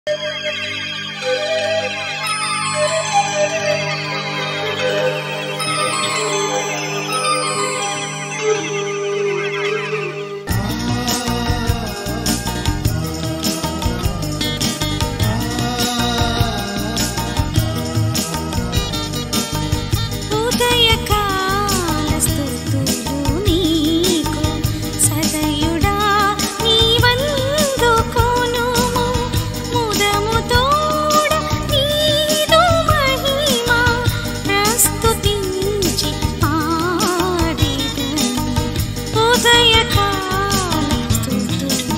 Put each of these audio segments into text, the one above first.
ఉదయకాల స్తుతులు నీకు సదయుడా నీవందుకొనుము ముదము తోడ నీదు మహిమ ప్రస్తుతించి పాడెదను ఉదయకాల స్తుతులు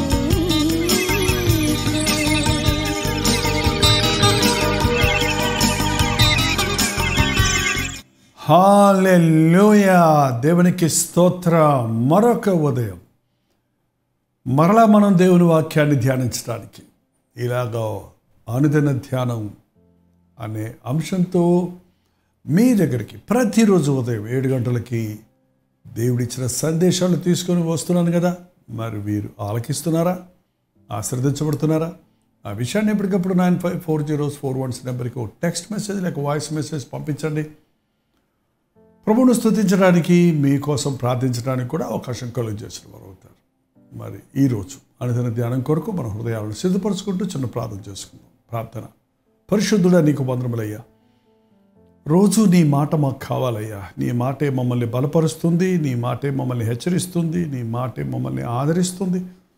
హాలెల్లుయా దేవునికి స్తోత్ర మరొక ఉదయం మరలా మనం దేవుని వాక్యాన్ని ధ్యానించడానికి ఇలాగ అనుదిన ధ్యానం అనే అంశంతో మీ దగ్గరికి ప్రతిరోజు ఉదయం ఏడు గంటలకి దేవుడిచ్చిన సందేశాలు తీసుకొని వస్తున్నాను కదా మరి వీరు ఆలకిస్తున్నారా ఆశ్రదించబడుతున్నారా ఆ విషయాన్ని ఎప్పటికప్పుడు nine five four zeros four ones నెంబర్కి ఒక టెక్స్ట్ మెసేజ్ లేక వాయిస్ మెసేజ్ పంపించండి ప్రభువును స్తుతించడానికి మీకోసం ప్రార్థించడానికి కూడా అవకాశం కలుగు చేసిన వారు అవుతారు మరి ఈరోజు అనుదిన ధ్యానం కొరకు మన హృదయాలను సిద్ధపరచుకుంటూ చిన్న ప్రార్థన చేసుకుందాం ప్రార్థన పరిశుద్ధుడా నీకు వందరములయ్యా రోజు నీ మాట మాకు కావాలయ్యా నీ మాటే మమ్మల్ని బలపరుస్తుంది నీ మాటే మమ్మల్ని హెచ్చరిస్తుంది నీ మాటే మమ్మల్ని ఆదరిస్తుంది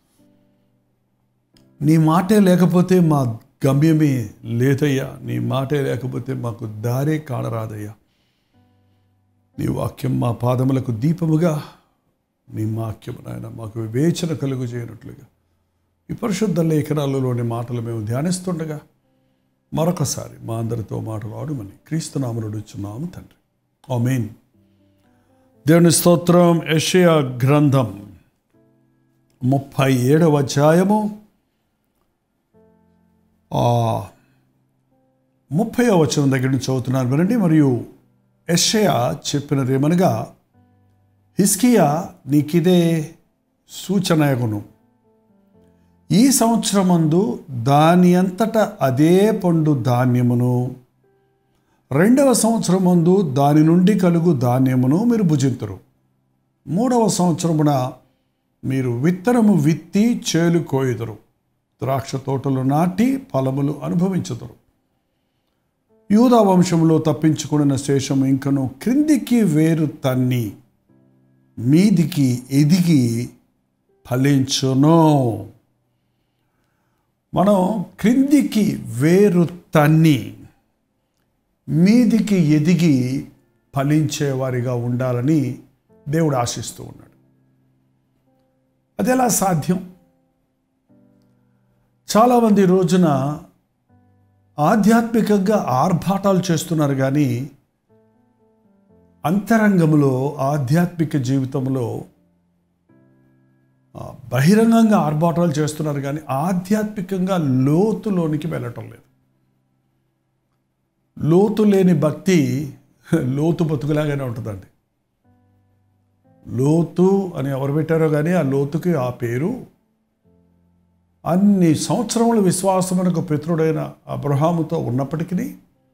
నీ మాటే లేకపోతే మా గమ్యమే లేదయ్యా నీ మాటే లేకపోతే మాకు దారే కానరాదయ్యా నీ వాక్యం మా పాదములకు దీపముగా నీ వాక్యం నాయన మాకు వివేచన కలుగు చేయనట్లుగా ఈ పరిశుద్ధ లేఖనాలలోని మాటలు మేము ధ్యానిస్తుండగా మరొకసారి మా అందరితో మాట్లాడమని క్రీస్తునామనుడు ఇచ్చున్నాము తండ్రి ఆమెన్ దేవుని స్తోత్రం యెషయా గ్రంథం ముప్పై ఏడవ అధ్యాయము ఆ ముప్పై వచనం దగ్గర నుంచి చదువుతున్నారు వినండి మరియు యెషయా చెప్పినదేమనగా హిస్కియా నీకిదే సూచనయగును ఈ సంవత్సరమందు దాని అంతట అదే పండు ధాన్యమును రెండవ సంవత్సరం ముందు దాని నుండి కలుగు ధాన్యమును మీరు భుజింతురు మూడవ సంవత్సరమున మీరు విత్తనము విత్తి చేలు కోయుదురు ద్రాక్ష తోటలు నాటి ఫలములు అనుభవించుదురు యూదా వంశంలో తప్పించుకున్న శేషం ఇంకను క్రిందికి వేరు తన్ని మీదికి ఎదిగి ఫలించును మనం క్రిందికి వేరు తన్ని మీదికి ఎదిగి ఫలించేవారిగా ఉండాలని దేవుడు ఆశిస్తూ ఉన్నాడు అది ఎలా సాధ్యం చాలామంది ఈ రోజున ఆధ్యాత్మికంగా ఆర్భాటాలు చేస్తున్నారు కానీ అంతరంగంలో ఆధ్యాత్మిక జీవితంలో ఆ, బహిరంగంగా ఆర్భాటాలు చేస్తున్నారు కానీ ఆధ్యాత్మికంగా లోతులోనికి వెళ్ళటం లేదు లోతు లేని భక్తి లోతు బతుకులాగానే ఉంటుందండి లోతు అని ఎవరు పెట్టారో కానీ ఆ లోతుకి ఆ పేరు అన్ని సంవత్సరముల విశ్వాసమునకు పితృడైన అబ్రహాముతో ఉన్నప్పటికీ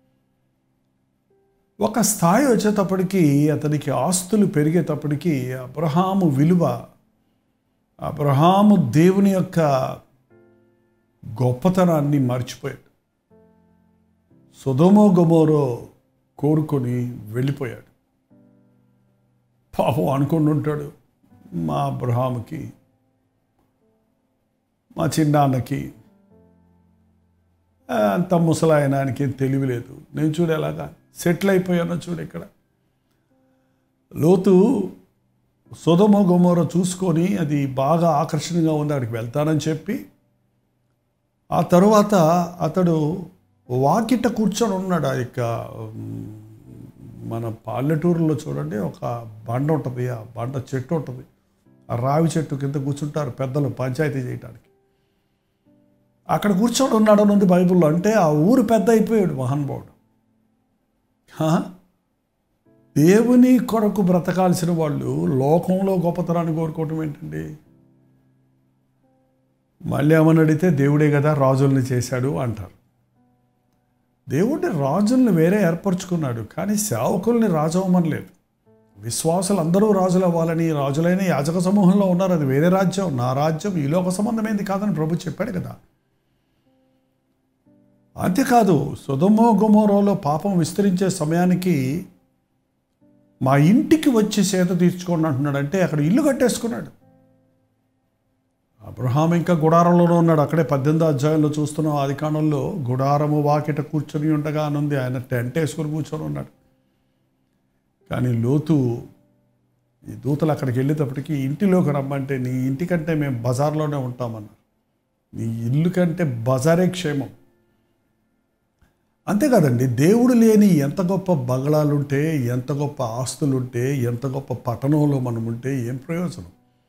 ఒక స్థాయి వచ్చేటప్పటికి అతనికి ఆస్తులు పెరిగేటప్పటికి అబ్రహాము విలువ అబ్రహాము దేవుని యొక్క గొప్పతనాన్ని మర్చిపోయాడు సుధమో గమోరో కోరుకొని వెళ్ళిపోయాడు పాపం అనుకుని ఉంటాడు మా అబ్రహాముకి మా చిన్నాన్నకి ఆ, అంత ముసలాయన ఆయనకి ఏం తెలివి లేదు నేను చూడు ఎలాగా సెటిల్ అయిపోయానో చూడు ఇక్కడ లోతు సుధమ గుమర చూసుకొని అది బాగా ఆకర్షణగా ఉంది అక్కడికి వెళ్తానని చెప్పి ఆ తరువాత అతడు వాకిట కూర్చొని ఉన్నాడు ఆ యొక్క ఉమ్, మన పల్లెటూరులో చూడండి ఒక బండ ఉంటుంది ఆ బండ చెట్టు ఉంటుంది ఆ రావి చెట్టు కింద కూర్చుంటారు పెద్దలు పంచాయతీ చేయడానికి అక్కడ కూర్చొని ఉన్నాడు అని ఉంది బైబిల్లో అంటే ఆ ఊరు పెద్ద అయిపోయాడు మహానుభావుడు హా? దేవుని కొరకు బ్రతకాల్సిన వాళ్ళు లోకంలో గొప్పతనాన్ని కోరుకోవటం ఏంటండి మళ్ళీ ఏమని అడిగితే దేవుడే కదా రాజుల్ని చేశాడు అంటారు దేవుడి రాజుల్ని వేరే ఏర్పరచుకున్నాడు కానీ సేవకుల్ని రాజు అవ్వమనలేదు విశ్వాసులు అందరూ రాజులు అవ్వాలని రాజులైన యాజక సమూహంలో ఉన్నారు అది వేరే రాజ్యం నా రాజ్యం ఈ లోక సంబంధమైంది కాదని ప్రభు చెప్పాడు కదా అంతేకాదు సుధమో గుమోరోలో పాపం విస్తరించే సమయానికి మా ఇంటికి వచ్చి సేద తీర్చుకోండి అంటున్నాడు అంటే అక్కడ ఇల్లు కట్టేసుకున్నాడు అబ్రహాం ఇంకా గుడారంలోనే ఉన్నాడు అక్కడే పద్దెనిమిదో అధ్యాయంలో చూస్తున్నాం ఆది కాలంలో గుడారము వాకిట కూర్చొని ఉండగా అనుంది ఆయన టెంట్ వేసుకొని కూర్చొని ఉన్నాడు కానీ లోతు ఈ దూతలు అక్కడికి వెళ్ళేటప్పటికి ఇంటిలోకి రమ్మంటే నీ ఇంటికంటే మేము బజార్లోనే ఉంటామన్నారు నీ ఇల్లు కంటే బజారే క్షేమం అంతేకాదండి దేవుడు లేని ఎంత గొప్ప బంగళాలుంటే ఎంత గొప్ప ఆస్తులుంటే ఎంత గొప్ప పట్టణంలో మనం ఉంటే ఏం ప్రయోజనం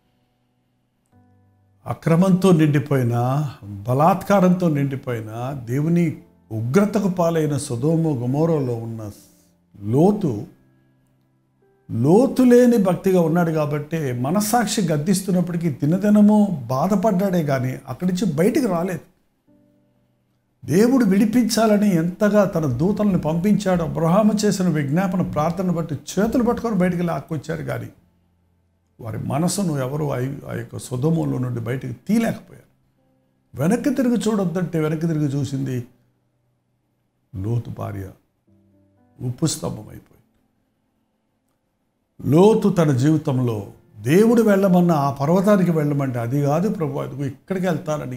అక్రమంతో నిండిపోయిన బలాత్కారంతో నిండిపోయిన దేవుని ఉగ్రతకు పాలైన సుధోము గుమోరోలో ఉన్న లోతు లోతు లేని భక్తిగా ఉన్నాడు కాబట్టి మనస్సాక్షి గద్దిస్తున్నప్పటికీ దినదినము బాధపడ్డాడే కానీ అక్కడి నుంచి బయటికి రాలేదు దేవుడు విడిపించాలని ఎంతగా తన దూతలను పంపించాడో అబ్రహాము చేసిన విజ్ఞాపన ప్రార్థన బట్టి చేతులు పట్టుకొని బయటికి లాక్కొచ్చారు కానీ వారి మనసును ఎవరు ఆ- ఆ యొక్క సుధములో నుండి బయటికి తీయలేకపోయారు వెనక్కి తిరిగి చూడొద్దంటే వెనక్కి తిరిగి చూసింది లోతు భార్య ఉప్పు స్తంభం అయిపోయింది లోతు తన జీవితంలో దేవుడు వెళ్ళమన్న ఆ పర్వతానికి వెళ్ళమంటే అది కాదు ప్రభు అదిగో ఇక్కడికి వెళ్తానని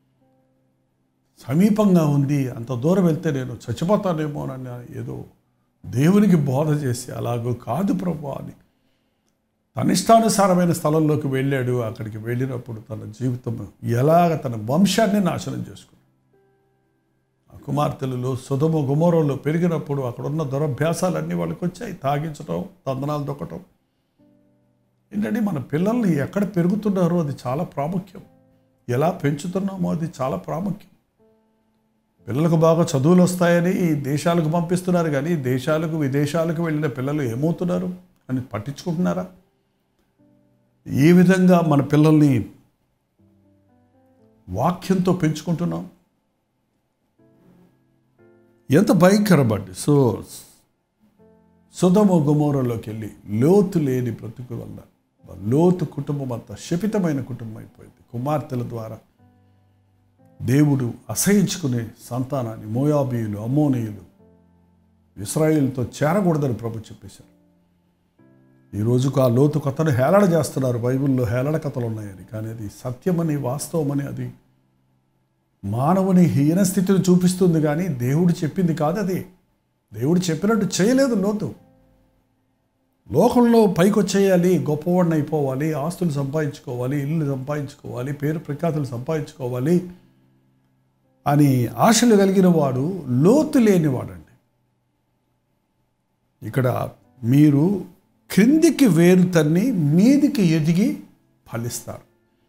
సమీపంగా ఉంది అంత దూరం వెళ్తే నేను చచ్చిపోతానేమోనని ఏదో దేవునికి బోధ చేసి అలాగో కాదు ప్రభు అని తన ఇష్టానుసారమైన స్థలంలోకి వెళ్ళాడు అక్కడికి వెళ్ళినప్పుడు తన జీవితం ఎలాగ తన వంశాన్ని నాశనం చేసుకున్నాడు ఆ కుమార్తెలలో సుధమ గుమోరంలో పెరిగినప్పుడు అక్కడున్న దురభ్యాసాలన్నీ వాళ్ళకి వచ్చాయి తాగించటం తందనాలు దొక్కటం ఏంటంటే మన పిల్లల్ని ఎక్కడ పెరుగుతున్నారో అది చాలా ప్రాముఖ్యం ఎలా పెంచుతున్నామో అది చాలా ప్రాముఖ్యం పిల్లలకు బాగా చదువులు వస్తాయని దేశాలకు పంపిస్తున్నారు కానీ దేశాలకు విదేశాలకు వెళ్ళిన పిల్లలు ఏమవుతున్నారు అని పట్టించుకుంటున్నారా ఏ విధంగా మన పిల్లల్ని వాక్యంతో పెంచుకుంటున్నాం ఎంత భయంకరపడ్డి సో సుధమ గుమోరలోకి వెళ్ళి లోతు లేని బ్రతుకు వల్ల లోతు కుటుంబం అంతా శపితమైన కుటుంబం అయిపోయింది కుమార్తెల ద్వారా దేవుడు అసహించుకునే సంతానాన్ని మోయాబీయులు అమ్మోనీయులు ఇస్రాయిల్తో చేరకూడదని ప్రభు చెప్పేశారు ఈ రోజుకు ఆ లోతు కథను హేళన చేస్తున్నారు బైబిల్లో హేళన కథలు ఉన్నాయని కానీ అది సత్యమని వాస్తవమని అది మానవుని హీన స్థితిని చూపిస్తుంది కానీ దేవుడు చెప్పింది కాదు అది దేవుడు చెప్పినట్టు చేయలేదు లోతు లోకంలో పైకి వచ్చేయాలి గొప్పవాడిని అయిపోవాలి ఆస్తులు సంపాదించుకోవాలి ఇల్లు సంపాదించుకోవాలి పేరు ప్రఖ్యాతులు సంపాదించుకోవాలి అని ఆశలు కలిగిన వాడు లోతు లేనివాడండి ఇక్కడ మీరు క్రిందికి వేరు తన్ని మీదికి ఎదిగి ఫలిస్తారు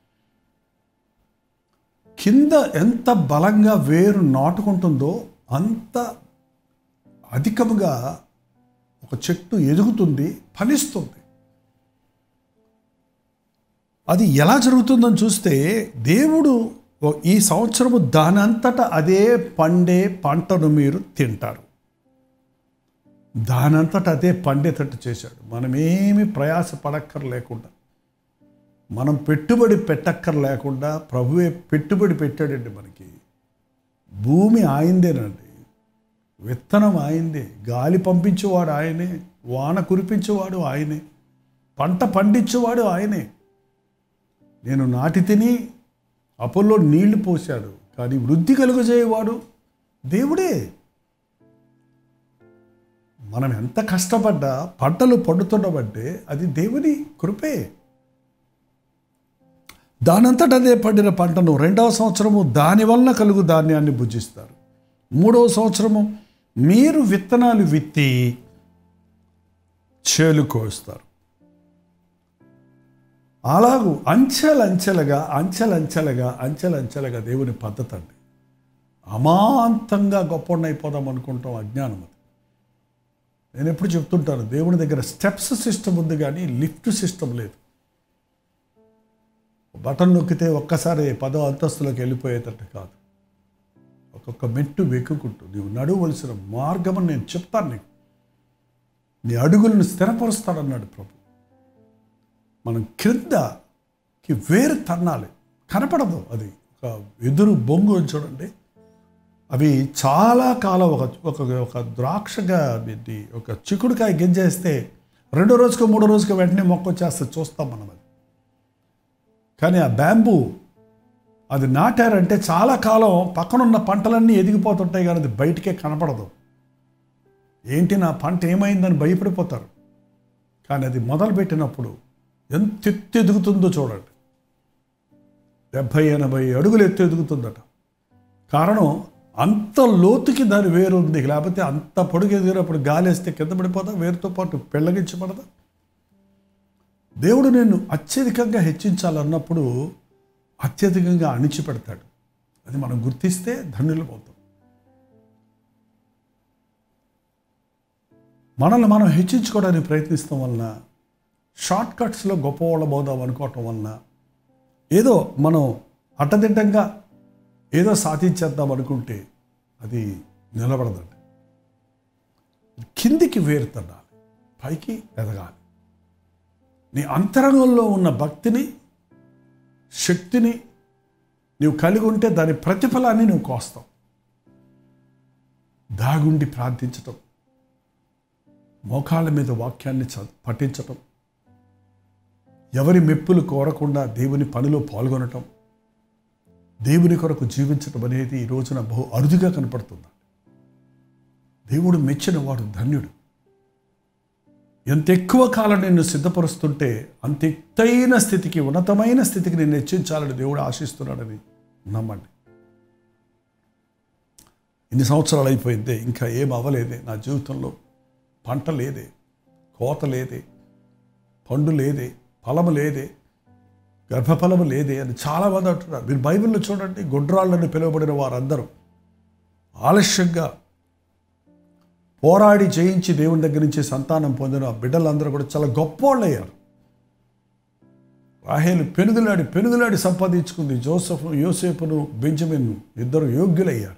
కింద ఎంత బలంగా వేరు నాటుకుంటుందో అంత అధికముగా ఒక చెట్టు ఎదుగుతుంది ఫలిస్తుంది అది ఎలా జరుగుతుందని చూస్తే దేవుడు ఓ- ఈ సంవత్సరము దానంతట అదే పండే పంటను మీరు తింటారు దానంతట అదే పండేటట్టు చేశాడు మనమేమి ప్రయాస పడక్కర్ లేకుండా మనం పెట్టుబడి పెట్టక్కర్ లేకుండా ప్రభువే పెట్టుబడి పెట్టాడండి మనకి భూమి ఆయిందేనండి విత్తనం ఆయిందే గాలి పంపించేవాడు ఆయనే వాన కురిపించేవాడు ఆయనే పంట పండించేవాడు ఆయనే నేను నాటి తిని అపోలో నీళ్లు పోశాడు కానీ వృద్ధి కలుగజేయవాడు దేవుడే మనం ఎంత కష్టపడ్డా పంటలు పండుతుండబట్టే అది దేవుని కృపే దానంతట అదే పండిన పంటను రెండవ సంవత్సరము దాని వలన కలుగు ధాన్యాన్ని భుజిస్తారు మూడవ సంవత్సరము మీరు విత్తనాలు విత్తి చేలు కోస్తారు అలాగూ అంచెలంచెలుగా అంచెలంచెలుగా అంచెలంచెలుగా దేవుని పద్ధతి అండి అమాంతంగా గొప్పనైపోదాం అనుకుంటాం అజ్ఞానం అది నేను ఎప్పుడు చెప్తుంటాను దేవుని దగ్గర స్టెప్స్ సిస్టమ్ ఉంది కానీ లిఫ్ట్ సిస్టమ్ లేదు బటన్ నొక్కితే ఒక్కసారి పదో అంతస్తులోకి వెళ్ళిపోయేటట్టు కాదు ఒక్కొక్క మెట్టు వెక్కుకుంటూ నీవు నడవలసిన మార్గం నేను చెప్తాను నీకు నీ అడుగులను స్థిరపరుస్తాడన్నాడు ప్రభు మనం క్రిందకి వేరు తన్నాలి కనపడదు అది ఒక ఎదురు బొంగు ఉంది చూడండి అవి చాలా కాలం ఒక ఒక ఒక ద్రాక్షగా ఇది ఒక చిక్కుడుకాయ గింజేస్తే రెండో రోజుకో మూడో రోజుకో వెంటనే మొక్క వచ్చేస్తుంది చూస్తాం మనం అది కానీ ఆ బ్యాంబూ అది నాటారంటే చాలా కాలం పక్కనున్న పంటలన్నీ ఎదిగిపోతుంటాయి కానీ అది బయటికే కనపడదు ఏంటి నా పంట ఏమైందని భయపడిపోతారు కానీ అది మొదలుపెట్టినప్పుడు ఎంత ఎత్తు ఎదుగుతుందో చూడండి డెబ్భై ఎనభై అడుగులు ఎత్తు ఎదుగుతుందట కారణం అంత లోతుకి దాని వేరు ఉంది లేకపోతే అంత పొడుగు ఎదిగినప్పుడు గాలి వేస్తే కింద పడిపోతా వేరుతో పాటు పెళ్ళగించబడదా దేవుడు నేను అత్యధికంగా హెచ్చించాలన్నప్పుడు అత్యధికంగా అణిచిపెడతాడు అది మనం గుర్తిస్తే ధన్యులు అవుతాం మనల్ని మనం హెచ్చించుకోవడానికి ప్రయత్నిస్తాం వలన షార్ట్ కట్స్లో గొప్పవాళ్ళం అవుదాం అనుకోవటం వలన ఏదో మనం అడ్డదిడ్డంగా ఏదో సాధించేద్దాం అనుకుంటే అది నిలబడదండి కిందికి వేరుతడాలి పైకి ఎదగాలి నీ అంతరంగంలో ఉన్న భక్తిని శక్తిని నీవు కలిగి ఉంటే దాని ప్రతిఫలాన్ని నువ్వు కోస్తావు దాగుండి ప్రార్థించటం మోకాళ్ళ మీద వాక్యాన్ని చ- పఠించటం ఎవరి మెప్పులు కోరకుండా దేవుని పనిలో పాల్గొనటం దేవుని కొరకు జీవించటం అనేది ఈ రోజున బహు అరుదుగా కనపడుతుంది దేవుడు మెచ్చిన వాడు ధన్యుడు ఎంత ఎక్కువ కాలం నిన్ను సిద్ధపరుస్తుంటే అంత ఎత్తైన స్థితికి ఉన్నతమైన స్థితికి నిన్ను హెచ్చించాలని దేవుడు ఆశిస్తున్నాడని నమ్మండి ఇన్ని సంవత్సరాలు అయిపోయిందే ఇంకా ఏం అవ్వలేదే నా జీవితంలో పంట లేదే కోత లేదే పండు లేదే ఫలము లేదే గర్భఫలము లేదే అని చాలామంది అంటున్నారు మీరు బైబిల్లో చూడండి గుడ్రాళ్ళని పిలువబడిన వారందరూ ఆలస్యంగా పోరాడి జయించి దేవుని దగ్గర నుంచి సంతానం పొందిన బిడ్డలందరూ కూడా చాలా గొప్పోళ్ళు అయ్యారు రాహేలు పెనుగులాడి పెనుగులాడి సంపాదించుకుంది జోసఫ్ యోసేపును బెంజమిన్ ఇద్దరు యోగ్యులయ్యారు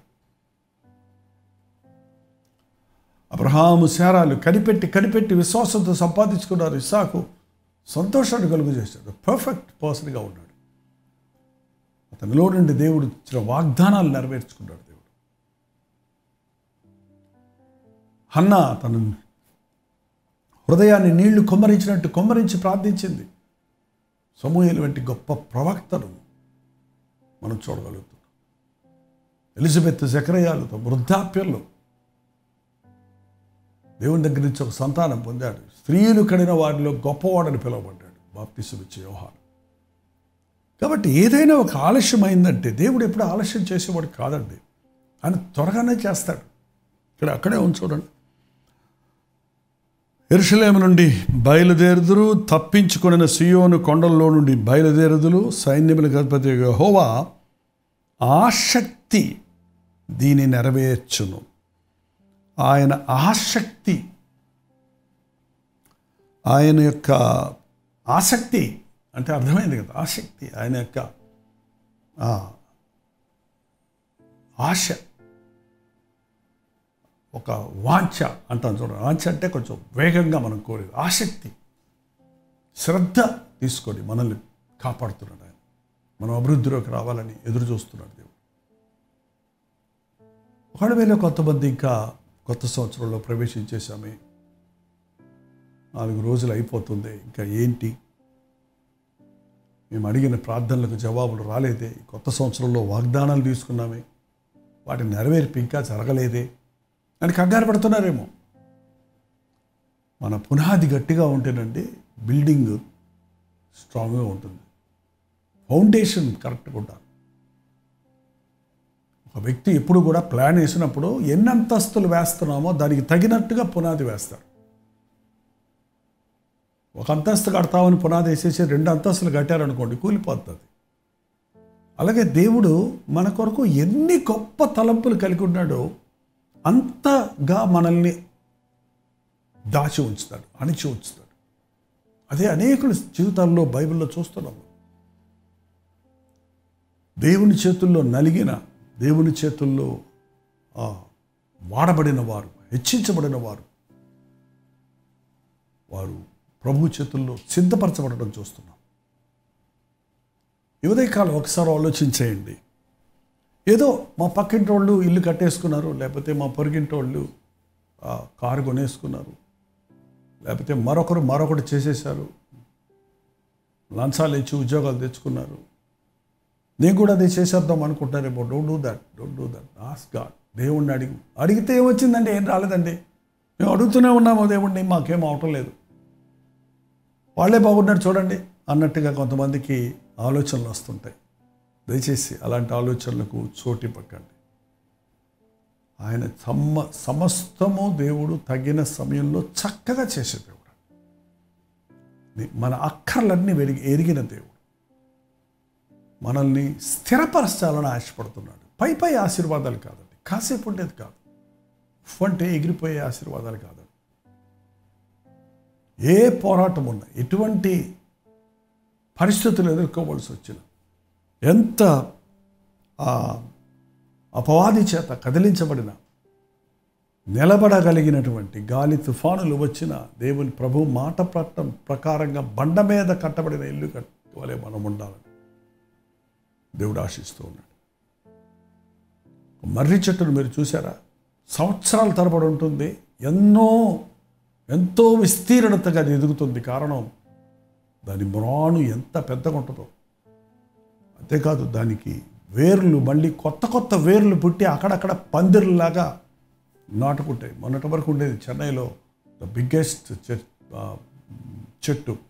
అబ్రహాము శారాలు కనిపెట్టి కనిపెట్టి విశ్వాసంతో సంపాదించుకున్నారు ఇసాకు సంతోషాన్ని కలుగు చేశాడు పర్ఫెక్ట్ పర్సన్గా ఉన్నాడు అతనిలో నుండి దేవుడు ఇచ్చిన వాగ్దానాలు నెరవేర్చుకున్నాడు దేవుడు హన్న తన హృదయాన్ని నీళ్లు కొమ్మరించినట్టు కొమ్మరించి ప్రార్థించింది సమూహలు వంటి గొప్ప ప్రవక్తను మనం చూడగలుగుతున్నాం ఎలిజబెత్ జకరయాలు తమ వృద్ధాప్యంలో దేవుని దగ్గర నుంచి ఒక సంతానం పొందాడు స్త్రీలు కడిన వారిలో గొప్పవాడని పిలువబడ్డాడు బాప్తిసుమిచ్చే వ్యవహారం కాబట్టి ఏదైనా ఒక ఆలస్యం అయిందంటే దేవుడు ఎప్పుడు ఆలస్యం చేసేవాడు కాదండి ఆయన త్వరగానే చేస్తాడు ఇక్కడ అక్కడే ఉంది చూడండి ఎరుషలేము నుండి బయలుదేరుదురు తప్పించుకొనిన సియోను కొండల్లో నుండి బయలుదేరుదులు సైన్యములకు అధిపతి హోవా ఆసక్తి దీని నెరవేర్చును ఆయన ఆసక్తి ఆయన యొక్క ఆసక్తి అంటే అర్థమైంది కదా ఆసక్తి ఆయన యొక్క ఆ, ఆశ ఒక వాంఛ అంటాం చూడండి వాంఛ అంటే కొంచెం వేగంగా మనం కోరేది ఆసక్తి శ్రద్ధ తీసుకొని మనల్ని కాపాడుతున్నాడు ఆయన మనం అభివృద్ధిలోకి రావాలని ఎదురు చూస్తున్నాడు దేవుడు ఒకవేళ కొంతమంది ఇంకా కొత్త సంవత్సరంలో ప్రవేశించేసామే నాలుగు రోజులు అయిపోతుంది ఇంకా ఏంటి మేము అడిగిన ప్రార్థనలకు జవాబులు రాలేదే ఈ కొత్త సంవత్సరంలో వాగ్దానాలు తీసుకున్నామే వాటి నెరవేర్పు ఇంకా జరగలేదే అని కంగారు పడుతున్నారేమో మన పునాది గట్టిగా ఉంటేనండి బిల్డింగ్ స్ట్రాంగ్గా ఉంటుంది ఫౌండేషన్ కరెక్ట్గా ఉండాలి ఒక వ్యక్తి ఎప్పుడు కూడా ప్లాన్ వేసినప్పుడు ఎన్ని అంతస్తులు వేస్తున్నామో దానికి తగినట్టుగా పునాది వేస్తారు ఒక అంతస్తు కడతామని పునాది వేసేసి రెండు అంతస్తులు కట్టారనుకోండి కూలిపోతుంది అలాగే దేవుడు మన కొరకు ఎన్ని గొప్ప తలంపులు కలిగి ఉన్నాడో అంతగా మనల్ని దాచి ఉంచుతాడు అణిచి ఉంచుతాడు అదే అనేకుల జీవితాల్లో బైబిల్లో చూస్తున్నాము దేవుని చేతుల్లో నలిగిన దేవుని చేతుల్లో ఆ, వాడబడిన వారు హెచ్చించబడిన వారు వారు ప్రభు చేతుల్లో సిద్ధపరచబడడం చూస్తున్నాం ఈ ఉదయకాలం ఒకసారి ఆలోచించేయండి ఏదో మా పక్కింటి వాళ్ళు ఇల్లు కట్టేసుకున్నారు లేకపోతే మా పొరిగింటి వాళ్ళు ఆ, కారు కొనేసుకున్నారు లేకపోతే మరొకరు మరొకటి చేసేశారు లంచాలు ఇచ్చి ఉద్యోగాలు తెచ్చుకున్నారు నేను కూడా అదే చేసేద్దాం అనుకుంటారేమో don't do that don't do that ask God దేవుణ్ణి అడిగి అడిగితే ఏమొచ్చిందండి ఏం రాలేదండి మేము అడుగుతూనే ఉన్నాము దేవుణ్ణి మాకేం అవటం లేదు వాళ్ళే బాగున్నారు చూడండి అన్నట్టుగా కొంతమందికి ఆలోచనలు వస్తుంటాయి దయచేసి అలాంటి ఆలోచనలకు చోటు ఇవ్వకండి ఆయన సమ సమస్తము దేవుడు తగిన సమయంలో చక్కగా చేసే దేవుడు మన అక్కర్లన్నీ వెరిగి ఎరిగిన దేవుడు మనల్ని స్థిరపరచాలని ఆశపడుతున్నాడు పై పై ఆశీర్వాదాలు కాదండి కాసేపు ఉండేది కాదు ఉఫ్ అంటే ఎగిరిపోయే ఆశీర్వాదాలు కాదండి ఏ పోరాటం ఉన్నా ఎటువంటి పరిస్థితులు ఎదుర్కోవలసి వచ్చిన ఎంత ఆ అపవాది చేత కదిలించబడిన నిలబడగలిగినటువంటి గాలి తుఫానులు వచ్చిన దేవుని ప్రభు మాట ప్రకటన ప్రకారంగా బండ మీద కట్టబడిన ఇల్లు కట్టుకోలే మనం ఉండాలని దేవుడు ఆశిస్తూ ఉన్నాడు మర్రి చెట్టును మీరు చూసారా సంవత్సరాల తరబడి ఉంటుంది ఎన్నో ఎంతో విస్తీర్ణతగా అది ఎదుగుతుంది కారణం దాని మ్రాను ఎంత పెద్దగా ఉంటుందో అంతేకాదు దానికి వేర్లు మళ్ళీ కొత్త కొత్త వేర్లు పుట్టి అక్కడక్కడ పందిర్లాగా నాటుకుంటాయి మొన్నటి వరకు ఉండేది చెన్నైలో ద బిగ్గెస్ట్ చెట్టు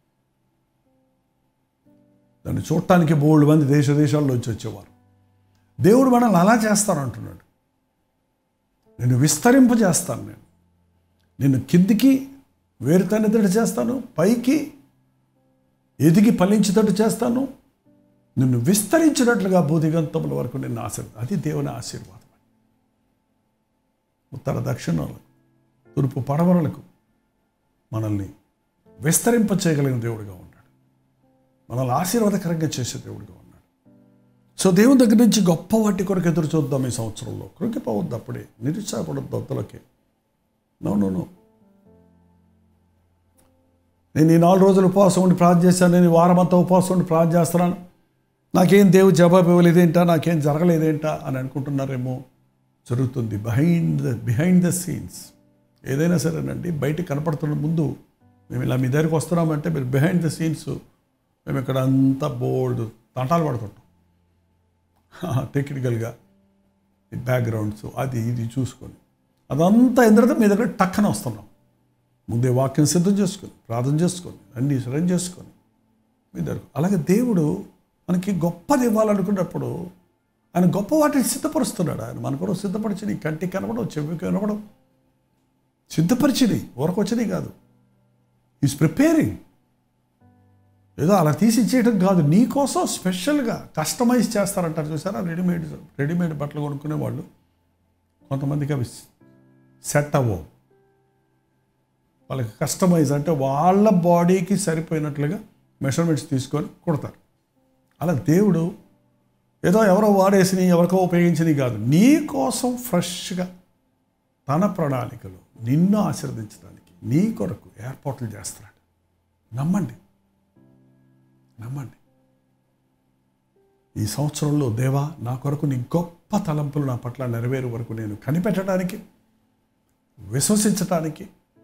దాన్ని చూడటానికి బోల్డ్ మంది దేశ దేశాల్లోంచి వచ్చేవారు దేవుడు మనల్ని అలా చేస్తానంటున్నాడు నేను విస్తరింపజేస్తాను నేను నిన్ను కిందికి వేరుతనేటట్టు చేస్తాను పైకి ఎదిగి ఫలించేటట్టు చేస్తాను నిన్ను విస్తరించినట్లుగా భూదిగంతముల వరకు నిన్ను ఆశీర్వాదం అది దేవుని ఆశీర్వాదం ఉత్తర దక్షిణాలకు తూర్పు పడమరలకు మనల్ని విస్తరింప చేయగలిగిన దేవుడిగా ఉన్నాడు మనల్ని ఆశీర్వాదకరంగా చేసే దేవుడిగా ఉన్నాడు సో దేవుని దగ్గర నుంచి గొప్ప వాటి కొరకు ఎదురు చూద్దాం ఈ సంవత్సరంలో కృంగిపోవద్దు అప్పుడే నిరుత్సాహపడద్దు దొత్తలకే నో నో నో నేను ఈ నాలుగు రోజులు ఉపవాసం ఉండి ప్రార్థన చేశాను నేను ఈ వారం అంతా ఉపవాసం ఉండి ప్రార్థన చేస్తున్నాను నాకేం దేవుడు జవాబు ఇవ్వలేదేంటా నాకేం జరగలేదేంటా అని అనుకుంటున్నారేమో జరుగుతుంది behind the behind the scenes ఏదైనా సరేనండి బయట కనపడుతున్న ముందు మేము ఇలా మీ దగ్గరికి వస్తున్నామంటే మీరు బిహైండ్ ద సీన్స్ మేము ఇక్కడ అంతా బోల్డ్ తంటాలు పడుతుంటాం టెక్నికల్గా ఈ బ్యాక్గ్రౌండ్స్ అది ఇది చూసుకొని అదంతా అయిన తర్వాత మీ దగ్గర టక్కన వస్తున్నాం ముందే వాక్యం సిద్ధం చేసుకొని ప్రార్థన చేసుకొని అన్నీ సరం చేసుకొని మీ దగ్గర అలాగే దేవుడు మనకి గొప్పది ఇవ్వాలనుకున్నప్పుడు ఆయన గొప్ప వాటిని సిద్ధపరుస్తున్నాడు ఆయన మన కొరకు సిద్ధపరిచిని కంటికి కనపడం చెవికి కనపడం సిద్ధపరిచిని ఊరకు వచ్చినాయి కాదు ఈజ్ ప్రిపేరింగ్ ఏదో అలా తీసి ఇచ్చేయడం కాదు నీ కోసం స్పెషల్గా కస్టమైజ్ చేస్తారంటారు చూసారా రెడీమేడ్ రెడీమేడ్ బట్టలు కొనుక్కునే వాళ్ళు కొంతమందికి అవి సెట్ అవ్వవు వాళ్ళకి కస్టమైజ్ అంటే వాళ్ళ బాడీకి సరిపోయినట్లుగా మెషర్మెంట్స్ తీసుకొని కుడతారు అలా దేవుడు ఏదో ఎవరో వాడేసిని ఎవరికో ఉపయోగించినవి కాదు నీ కోసం ఫ్రెష్గా తన ప్రణాళికలు నిన్ను ఆశీర్వదించడానికి నీ కొరకు ఏర్పాట్లు చేస్తున్నాడు నమ్మండి నమ్మండి ఈ సంవత్సరంలో దేవా నా కొరకు నీ గొప్ప తలంపులు నా పట్ల నెరవేరు వరకు నేను కనిపెట్టడానికి విశ్వసించటానికి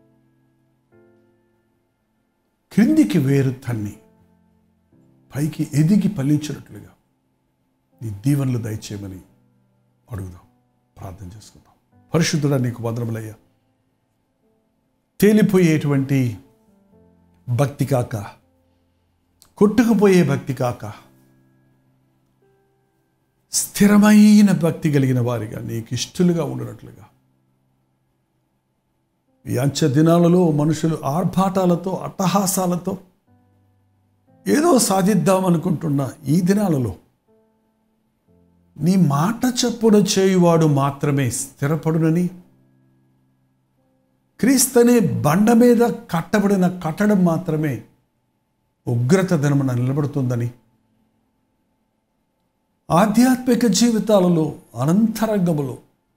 క్రిందికి వేరు తన్ని పైకి ఎదిగి ఫలించినట్లుగా నీ దీవెనలు దయచేయమని అడుగుదాం ప్రార్థన చేసుకుందాం పరిశుద్ధుడా నీకు వందనములయ్యా తేలిపోయేటువంటి భక్తి కాక కొట్టుకుపోయే భక్తి కాక స్థిరమైన భక్తి కలిగిన వారిగా నీకు ఇష్టలుగా ఉండనట్లుగా ఈ అంచె దినాలలో మనుషులు ఆర్భాటాలతో అట్టహాసాలతో ఏదో సాధిద్దామనుకుంటున్న ఈ దినాలలో నీ మాట చప్పున చేయువాడు మాత్రమే స్థిరపడునని క్రీస్తనే బండ మీద కట్టబడిన కట్టడం మాత్రమే ఉగ్రత దినమున నిలబడుతుందని ఆధ్యాత్మిక జీవితాలలో అనంతరంగములో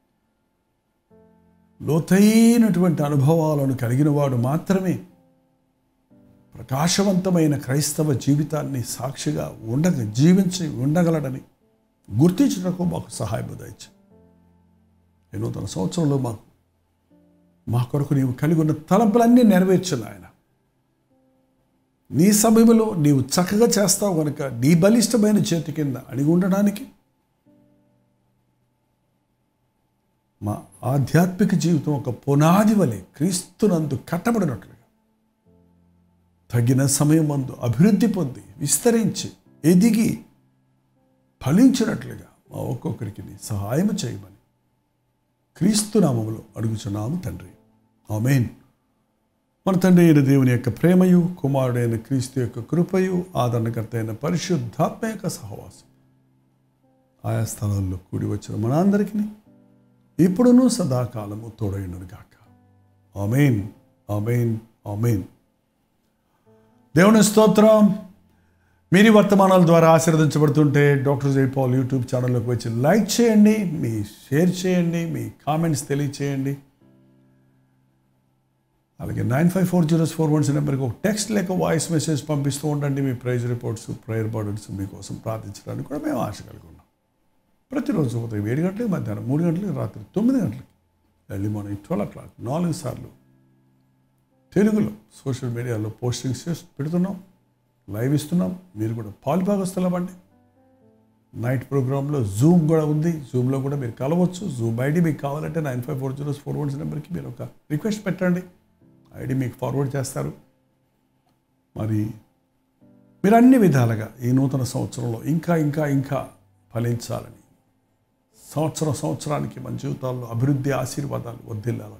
లోతైనటువంటి అనుభవాలను కలిగిన వాడు మాత్రమే ప్రకాశవంతమైన క్రైస్తవ జీవితాన్ని సాక్షిగా ఉండగ జీవించి ఉండగలడని గుర్తించడానికి మాకు సహాయం దయచు ఈ నూతన సంవత్సరంలో మాకు మా కొరకు నీవు కలిగి ఉన్న తలంపులన్నీ నెరవేర్చు ఆయన నీ సమయంలో నీవు చక్కగా చేస్తావు కనుక నీ బలిష్టమైన చేతి కింద అణిగి ఉండడానికి మా ఆధ్యాత్మిక జీవితం ఒక పునాది వలె క్రీస్తునందు కట్టబడినట్లుగా తగిన సమయం మందు అభివృద్ధి పొంది విస్తరించి ఎదిగి ఫలించినట్లుగా మా ఒక్కొక్కరికి నీ సహాయం చేయమని క్రీస్తు నామములో అడుగుచున్నాము తండ్రి ఆమెన్ మన తండ్రి అయిన దేవుని యొక్క ప్రేమయు కుమారుడైన క్రీస్తు యొక్క కృపయు ఆదరణకర్త అయిన పరిశుద్ధాత్మ యొక్క సహవాసం ఆయా స్థలాల్లో కూడి వచ్చిన మనందరికీ ఇప్పుడును సదాకాలము తోడైనను గాక ఆమెన్ ఆమెన్ ఆమెన్ దేవుని స్తోత్రం మీరు ఈ వర్తమానాల ద్వారా ఆశీర్వదించబడుతుంటే డాక్టర్ జైపాల్ యూట్యూబ్ ఛానల్లోకి వచ్చి లైక్ చేయండి మీ షేర్ చేయండి మీ కామెంట్స్ తెలియచేయండి అలాగే nine five four zeros four ones నెంబర్కి ఒక టెక్స్ట్ లేక వాయిస్ మెసేజ్ పంపిస్తూ ఉండండి మీ ప్రైజ్ రిపోర్ట్స్ ప్రేయర్ బర్డన్స్ మీకోసం ప్రార్థించడానికి కూడా మేము ఆశ కలిగి ఉన్నాం ప్రతిరోజు ఉదయం ఏడు గంటలకు మధ్యాహ్నం మూడు గంటలకు రాత్రి తొమ్మిది గంటలకి early morning twelve o'clock నాలుగు సార్లు తెలుగులో సోషల్ మీడియాలో పోస్టింగ్స్ చేసి పెడుతున్నాం లైవ్ ఇస్తున్నాం మీరు కూడా పాలుభాగస్తులవ్వండి నైట్ ప్రోగ్రాంలో జూమ్ కూడా ఉంది జూమ్లో కూడా మీరు కలవచ్చు జూమ్ ఐడి మీకు కావాలంటే nine five four zeros four ones నెంబర్కి మీరు ఒక రిక్వెస్ట్ పెట్టండి ఐడి మీకు ఫార్వర్డ్ చేస్తారు మరి మీరు అన్ని విధాలుగా ఈ నూతన సంవత్సరంలో ఇంకా ఇంకా ఇంకా ఫలించాలని సంవత్సరం సంవత్సరానికి మన జీవితాల్లో అభివృద్ధి ఆశీర్వాదాలు వర్ధిల్లాలని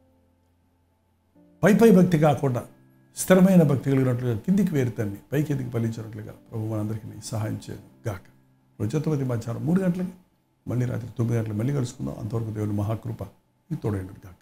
పై పై భక్తి కాకుండా స్థిరమైన భక్తి కలిగినట్లుగా కిందికి వేరుతండి పైకి ఎదిగి ఫలించినట్లుగా ప్రభు మనందరికీ సహాయం చేయను గాక రోజుతవతి మధ్యాహ్నం మూడు గంటలకి మళ్ళీ రాత్రి తొమ్మిది గంటలకు మళ్ళీ కలుసుకుందాం అంతవరకు దేవుని మహాకృప మీకు తోడైనడు గాక